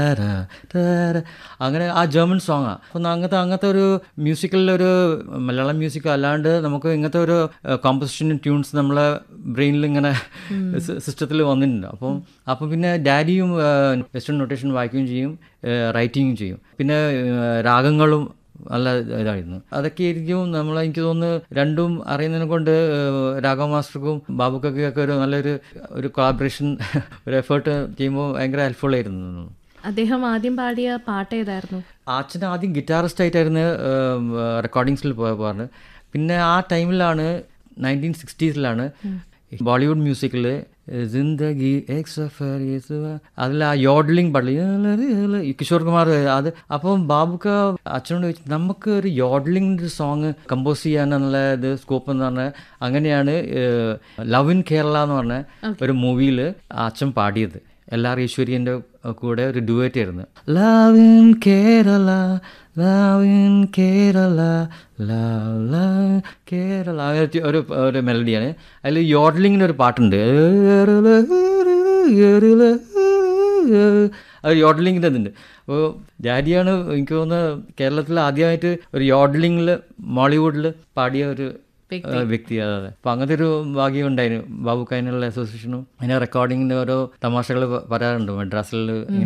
അങ്ങനെ ആ ജർമ്മൻ സോങ്ങാണ് അപ്പം അങ്ങനത്തെ അങ്ങനത്തെ ഒരു മ്യൂസിക്കലിലൊരു മലയാളം മ്യൂസിക് അല്ലാണ്ട് നമുക്ക് ഇങ്ങനത്തെ ഒരു കോമ്പസിഷൻ ട്യൂൺസ് നമ്മളെ ബ്രെയിനിൽ ഇങ്ങനെ സിസ്റ്റത്തിൽ വന്നിട്ടുണ്ട് അപ്പം അപ്പം പിന്നെ ഡാഡിയും വെസ്റ്റേൺ നൊട്ടേഷൻ വായിക്കുകയും ചെയ്യും റൈറ്റിങ്ങും ചെയ്യും പിന്നെ ഏഹ്, രാഗങ്ങളും നല്ല ഇതായിരുന്നു അതൊക്കെ ആയിരിക്കും നമ്മൾ എനിക്ക് തോന്നുന്നു രണ്ടും അറിയുന്നതിനെ കൊണ്ട് ഏഹ്, രാഘവ മാസ്റ്റർക്കും ബാബുക്കൊക്കെ ഒക്കെ ഒരു നല്ലൊരു ഒരു കൊളാബറേഷൻ ഒരു എഫേർട്ട് ചെയ്യുമ്പോൾ ഭയങ്കര ഹെൽപ്ഫുൾ ആയിരുന്നു തോന്നുന്നു. അദ്ദേഹം ആദ്യം പാടിയ പാട്ട് ഏതായിരുന്നു അച്ഛൻ ആദ്യം ഗിറ്റാറിസ്റ്റ് ആയിട്ടായിരുന്നു റെക്കോർഡിങ്സിൽ പോകാറ് പിന്നെ ആ ടൈമിലാണ് നയൻറ്റീൻ സിക്സ്റ്റീസിലാണ് ബോളിവുഡ് മ്യൂസിക്കിൽ ജിന്ദഗി എക് സഫർ യെ സുവാ, അതിൽ ആ യോഡ്ലിംഗ് പാടില്ല കിഷോർ കുമാർ അത് അപ്പം ബാബുക്ക അച്ഛനോട് ചോദിച്ചു നമുക്ക് ഒരു യോഡ്ലിംഗ് സോങ് കമ്പോസ് ചെയ്യാനുള്ള ഇത് സ്കോപ്പ് എന്ന് പറഞ്ഞാൽ അങ്ങനെയാണ് ലവ് ഇൻ കേരള എന്ന് പറഞ്ഞ ഒരു മൂവിയിൽ അച്ഛൻ പാടിയത് എല്ലാർ ഈശ്വര്യൻ്റെ കൂടെ ഒരു ഡുവേറ്റ് ആയിരുന്നു love in Kerala love in Kerala love love Kerala അങ്ങനെ ഒരു ഒരു മെലഡിയാണ് അതിൽ യോഡ്ലിങ്ങിന് ഒരു പാട്ടുണ്ട് അത് യോഡ്ലിങ്ങിൻ്റെ ഇതുണ്ട് അപ്പോൾ ഡാഡിയാണ് എനിക്ക് തോന്നുന്നത് കേരളത്തിൽ ആദ്യമായിട്ട് ഒരു യോഡ്ലിങ്ങിൽ മോളിവുഡിൽ പാടിയ ഒരു ഏഹ് വ്യക്തി അതെ അതെ അപ്പം അങ്ങനത്തെ ഒരു ഭാഗ്യം ഉണ്ടായിരുന്നു ബാബു കൈനുള്ള അസോസിയേഷനും അതിൻ്റെ റെക്കോർഡിങ്ങിൻ്റെ ഓരോ തമാശകൾ പറയാറുണ്ട് മദ്രാസിൽ ഇങ്ങനെ